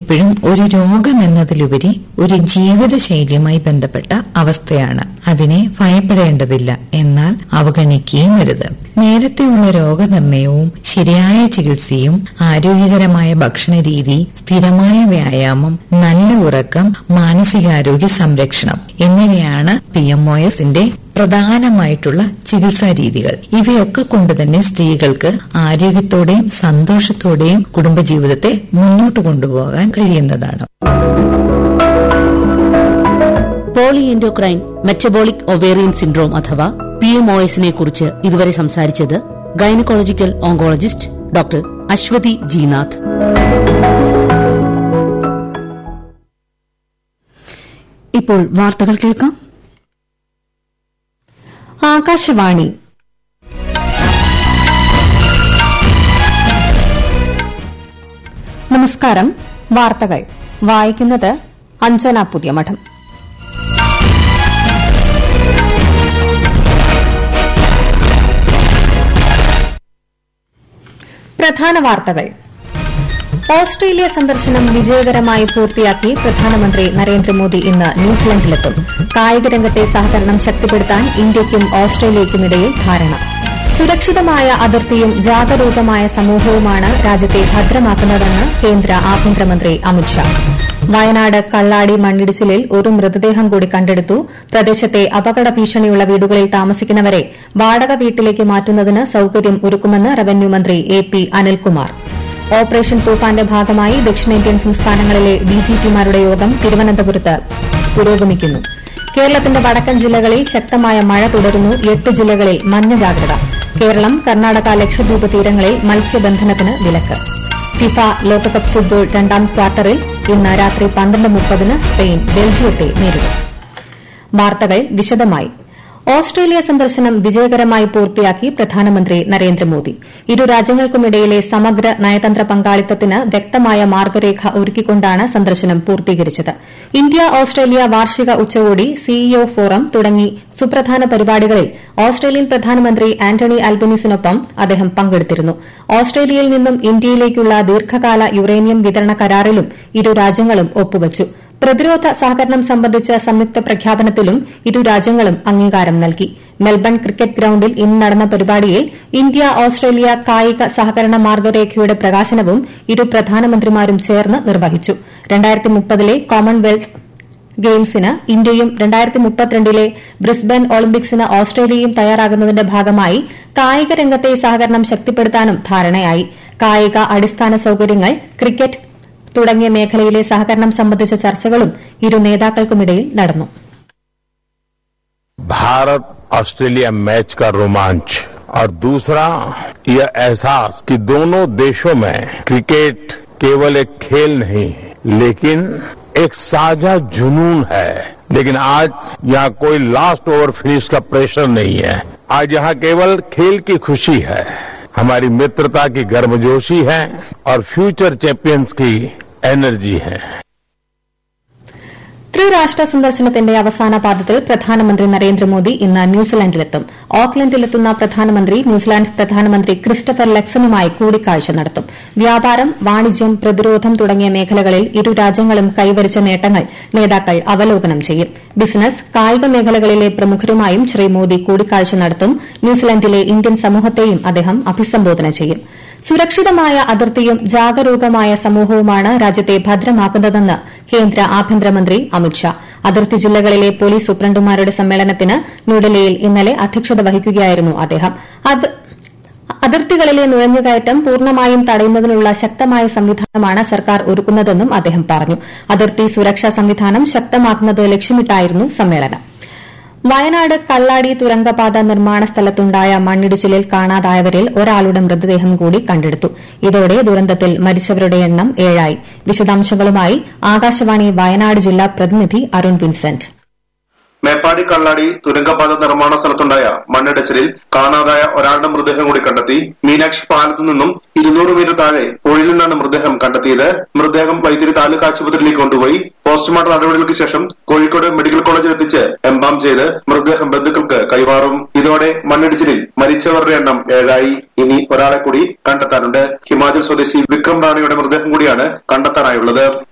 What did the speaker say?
എപ്പോഴും ഒരു രോഗം എന്നതിലുപരി ഒരു ജീവിതശൈലിയുമായി ബന്ധപ്പെട്ട അവസ്ഥയാണ് അതിനെ ഭയപ്പെടേണ്ടതില്ല എന്നാൽ അവഗണിക്കുകയും അരുത് നേരത്തെയുള്ള രോഗനിർണയവും ശരിയായ ചികിത്സയും ആരോഗ്യകരമായ ഭക്ഷണരീതി സ്ഥിരമായ വ്യായാമം നല്ല ഉറക്കം മാനസികാരോഗ്യ സംരക്ഷണം എന്നിവയാണ് പി എം ഒ എസിന്റെ പ്രധാനമായിട്ടുള്ള ചികിത്സാ രീതികൾ ഇവയൊക്കെ കൊണ്ട് തന്നെ സ്ത്രീകൾക്ക് ആരോഗ്യത്തോടെയും സന്തോഷത്തോടെയും കുടുംബജീവിതത്തെ മുന്നോട്ട് കൊണ്ടുപോകാൻ കഴിയുന്നതാണ് പോളിഎൻഡോക്രൈൻ മെറ്റബോളിക് ഒവേറിയൻ സിൻഡ്രോം അഥവാ പി എം ഒ എസിനെ കുറിച്ച് ഇതുവരെ സംസാരിച്ചത് gynaecological oncologist doctor Aswathi Jinath ഇപ്പോൾ വാർത്തകൾ കേൾക്കാം ആകാശവാണി നമസ്കാരം വാർത്തകൾ വായിക്കുന്നത് അഞ്ജന പുതിയമഠം പ്രധാന വാർത്തകൾ ഓസ്ട്രേലിയ സന്ദർശനം വിജയകരമായി പൂർത്തിയാക്കി പ്രധാനമന്ത്രി നരേന്ദ്രമോദി ഇന്ന് ന്യൂസിലൻഡിലെത്തും കായിക രംഗത്തെ സഹകരണം ശക്തിപ്പെടുത്താൻ ഇന്ത്യയ്ക്കും ഓസ്ട്രേലിയയ്ക്കുമിടയിൽ ധാരണ സുരക്ഷിതമായ അതിർത്തിയും ജാഗരൂകമായ സമൂഹവുമാണ് രാജ്യത്തെ ഭദ്രമാക്കുന്നതെന്ന് കേന്ദ്ര ആഭ്യന്തരമന്ത്രി അമിത്ഷാ വയനാട് കള്ളാടി മണ്ണിടിച്ചിലിൽ ഒരു മൃതദേഹം കൂടി കണ്ടെടുത്തു പ്രദേശത്തെ അപകട ഭീഷണിയുള്ള വീടുകളിൽ താമസിക്കുന്നവരെ വാടക വീട്ടിലേക്ക് മാറ്റുന്നതിന് സൌകര്യം ഒരുക്കുമെന്ന് റവന്യൂ മന്ത്രി എ പി അനിൽകുമാർ ഓപ്പറേഷൻ തൂഫാന്റെ ഭാഗമായി ദക്ഷിണേന്ത്യൻ സംസ്ഥാനങ്ങളിലെ ഡിജിപിമാരുടെ യോഗം തിരുവനന്തപുരത്ത് പുരോഗമിക്കുന്നു കേരളത്തിന്റെ വടക്കൻ ജില്ലകളിൽ ശക്തമായ മഴ തുടരുന്നു എട്ട് ജില്ലകളിൽ മഞ്ഞ ജാഗ്രത കേരളം കർണാടക ലക്ഷദ്വീപ് തീരങ്ങളിൽ മത്സ്യബന്ധനത്തിന് വിലക്ക് ഫിഫ ലോകകപ്പ് ഫുട്ബോൾ രണ്ടാം ക്വാർട്ടറിൽ ഇന്ന് രാത്രി പന്ത്രണ്ട് മുപ്പതിന് സ്പെയിൻ ബെൽജിയത്തെ നേരിടും വാർത്തകൾ വിശദമായി ഓസ്ട്രേലിയ സന്ദർശനം വിജയകരമായി പൂർത്തിയാക്കി പ്രധാനമന്ത്രി നരേന്ദ്രമോദി ഇരു രാജ്യങ്ങൾക്കുമിടയിലെ സമഗ്ര നയതന്ത്ര പങ്കാളിത്തത്തിന് വ്യക്തമായ മാർഗരേഖ ഒരുക്കിക്കൊണ്ടാണ് സന്ദർശനം പൂർത്തീകരിച്ചത് ഇന്ത്യ ഓസ്ട്രേലിയ വാർഷിക ഉച്ചകോടി സിഇഒ ഫോറം തുടങ്ങി സുപ്രധാന പരിപാടികളിൽ ഓസ്ട്രേലിയൻ പ്രധാനമന്ത്രി ആന്റണി അൽബനീസിനൊപ്പം അദ്ദേഹം പങ്കെടുത്തിരുന്നു ഓസ്ട്രേലിയയിൽ നിന്നും ഇന്ത്യയിലേക്കുള്ള ദീർഘകാല യുറേനിയം വിതരണ കരാറിലും ഇരു രാജ്യങ്ങളും ഒപ്പുവച്ചു പ്രതിരോധ സഹകരണം സംബന്ധിച്ച സംയുക്ത പ്രഖ്യാപനത്തിലും ഇരു രാജ്യങ്ങളും അംഗീകാരം നൽകി മെൽബൺ ക്രിക്കറ്റ് ഗ്രൌണ്ടിൽ ഇന്ന് നടന്ന പരിപാടിയിൽ ഇന്ത്യ ഓസ്ട്രേലിയ കായിക സഹകരണ മാർഗരേഖയുടെ പ്രകാശനവും ഇരു പ്രധാനമന്ത്രിമാരും ചേർന്ന് നിർവഹിച്ചു ലെ കോമൺവെൽത്ത് ഗെയിംസിന് ഇന്ത്യയും രണ്ടായിരത്തി മുപ്പത്തിരണ്ടിലെ ബ്രിസ്ബൻ ഒളിമ്പിക്സിന് ഓസ്ട്രേലിയയും തയ്യാറാകുന്നതിന്റെ ഭാഗമായി കായിക രംഗത്തെ സഹകരണം ശക്തിപ്പെടുത്താനും ധാരണയായി കായിക അടിസ്ഥാന സൌകര്യങ്ങൾ ക്രിക്കറ്റ് തുടങ്ങിയ മേഖലയിലെ സഹകരണം സംബന്ധിച്ച ചർച്ചകളും ഇരു നേതാക്കൾക്കുമിടയിൽ നടന്നു भारत ऑस्ट्रेलिया मैच का रोमांच और दूसरा यह एहसास कि दोनों देशों में क्रिकेट केवल एक खेल नहीं लेकिन एक साझा जुनून है लेकिन आज यहाँ कोई लास्ट ओवर फिनिश का प्रेशर नहीं है आज यहाँ केवल खेल की खुशी है हमारी मित्रता की गर्मजोशी है और फ्यूचर चैंपियंस की एनर्जी है ത്രിരാഷ്ട്ര സന്ദർശനത്തിന്റെ അവസാന പാദത്തിൽ പ്രധാനമന്ത്രി നരേന്ദ്രമോദി ഇന്ന് ന്യൂസിലാൻഡിലെത്തും ഓക്ലൻഡിലെത്തുന്ന പ്രധാനമന്ത്രി ന്യൂസിലാൻഡ് പ്രധാനമന്ത്രി ക്രിസ്റ്റഫർ ലെക്സണുമായി കൂടിക്കാഴ്ച നടത്തും വ്യാപാരം വാണിജ്യം പ്രതിരോധം തുടങ്ങിയ മേഖലകളിൽ ഇരു രാജ്യങ്ങളും കൈവരിച്ച നേട്ടങ്ങൾ നേതാക്കൾ അവലോകനം ചെയ്യും ബിസിനസ് കായിക മേഖലകളിലെ പ്രമുഖരുമായും ശ്രീ മോദി കൂടിക്കാഴ്ച നടത്തും ന്യൂസിലാൻഡിലെ ഇന്ത്യൻ സമൂഹത്തെയും അദ്ദേഹം അഭിസംബോധന ചെയ്യും സുരക്ഷിതമായ അതിർത്തിയും ജാഗരൂകമായ സമൂഹവുമാണ് രാജ്യത്തെ ഭദ്രമാക്കുന്നതെന്ന് കേന്ദ്ര ആഭ്യന്തരമന്ത്രി അമിത്ഷാ അതിർത്തി ജില്ലകളിലെ പോലീസ് സൂപ്രണ്ടുമാരുടെ സമ്മേളനത്തിന് ന്യൂഡൽഹിയിൽ ഇന്നലെ അധ്യക്ഷത വഹിക്കുകയായിരുന്നു അദ്ദേഹം അതിർത്തികളിലെ നുഴഞ്ഞുകയറ്റം പൂർണ്ണമായും തടയുന്നതിനുള്ള ശക്തമായ സംവിധാനമാണ് സർക്കാർ ഒരുക്കുന്നതെന്നും അദ്ദേഹം പറഞ്ഞു അതിർത്തി സുരക്ഷാ സംവിധാനം ശക്തമാക്കുന്നത് ലക്ഷ്യമിട്ടായിരുന്നു സമ്മേളനം വയനാട് കള്ളാടി തുരങ്കപാത നിർമ്മാണ സ്ഥലത്തുണ്ടായ മണ്ണിടിച്ചിലിൽ കാണാതായവരിൽ ഒരാളുടെ മൃതദേഹം കൂടി കണ്ടെടുത്തു ഇതോടെ ദുരന്തത്തിൽ മരിച്ചവരുടെ എണ്ണം ഏഴായി വിശദാംശങ്ങളുമായി ആകാശവാണി വയനാട് ജില്ലാ പ്രതിനിധി അരുൺ വിൻസെന്റ് മേപ്പാടി കള്ളാടി തുരങ്കപാത നിർമ്മാണ സ്ഥലത്തുണ്ടായ മണ്ണിടിച്ചിലിൽ കാണാതായ ഒരാളുടെ മൃതദേഹം കൂടി കണ്ടെത്തി മീനാക്ഷി പാലത്തു നിന്നും ഇരുന്നൂറ് മീറ്റർ താഴെ പുഴയിൽ നിന്നാണ് മൃതദേഹം കണ്ടെത്തിയത് മൃതദേഹം വൈദ്യുതി താലൂക്ക് ആശുപത്രിയിലേക്ക് കൊണ്ടുപോയി പോസ്റ്റ്മോർട്ടം നടപടികൾക്ക് ശേഷം കോഴിക്കോട് മെഡിക്കൽ കോളേജിൽ എത്തിച്ച് എംബാം ചെയ്ത് മൃതദേഹം ബന്ധുക്കൾക്ക് കൈമാറും ഇതോടെ മണ്ണിടിച്ചിലിൽ മരിച്ചവരുടെ എണ്ണം ഏഴായി ഇനി ഒരാളെ കൂടി കണ്ടെത്താനുണ്ട് ഹിമാചൽ സ്വദേശി വിക്രം റാണിയുടെ മൃതദേഹം കൂടിയാണ് കണ്ടെത്താനായുള്ളത്